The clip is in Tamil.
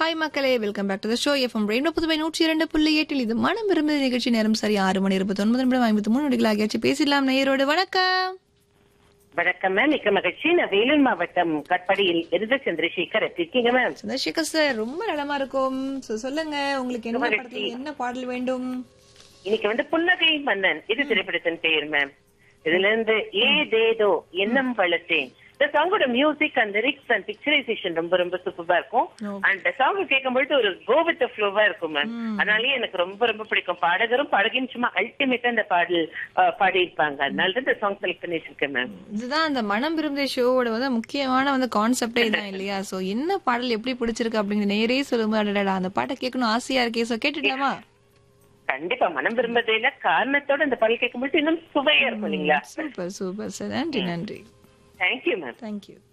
ஹாய் மக்களே welcome back to the show FM rainbow Puduvai நூற்றி இரண்டு புள்ளி எட்டில் இது மனம் விரும்புத நிகழ்ச்சி நேரம் சரி ஆறு மணி இருபத்தி ஒன்பது நிமிடம் ஐம்பத்தி மூணு நொடிகள் ஆகியாச்சு பேசிடலாம் நேயரோடு வணக்கம் வணக்கம் மேம் மிக்க மகிழ்ச்சி நான் வேலூர் மாவட்டம் கட்படியில் இருந்த சந்திரசேகர் எப்படி இருக்கீங்க மேம் சந்திரசேகர் சார் ரொம்ப நலமா இருக்கும் So, சொல்லுங்க உங்களுக்கு என்ன மகிழ்ச்சி. படத்துல என்ன பாடல் வேண்டும் இன்னைக்கு வந்து புன்னகை மன்னன் இது திரைப்படத்தின் பெயர் மேம் இதுல இருந்து ஏதேதோ எண்ணம் வளர்த்தேன் இந்த சாங்கோட music and lyrics and picturisation ரொம்ப ரொம்ப சூப்பரா இருக்கும் Okay. அண்ட் சாங் கேட்கும்போது ஒரு கோவித்த ஃப்ளோவா இருக்கும் மேம் அதனாலயே எனக்கு ரொம்ப ரொம்ப பிடிக்கும் பாடகரும் பாடகியும் சும்மா அல்டிமேட்டா இந்த பாடல் அஹ், பாடியிருப்பாங்க அதனால தான் இந்த சாங் செலக்ட் பண்ணி வச்சிருக்கேன் மேம் இதுதான் அந்த மனம் விரும்பிய ஷோவோட வந்து முக்கியமான வந்து கான்செப்டே இதான் இல்லையா சோ என்ன பாடல் எப்படி பிடிச்சிருக்கு அப்படிங்கிற நேரே சொல்லும்போது அடடா அந்த பாட்டை கேட்கணும் ஆசையா இருக்கே சோ கேட்டுடலாமா கண்டிப்பா மனம் விரும்பதையில காரணத்தோட இந்த பாடல் கேட்கும்போது இன்னும் சுவையா இருக்கும் இல்லைங்களா சூப்பர் சூப்பர் சார் நன்றி நன்றி தேங்க்யூ மேம் தேங்க்யூ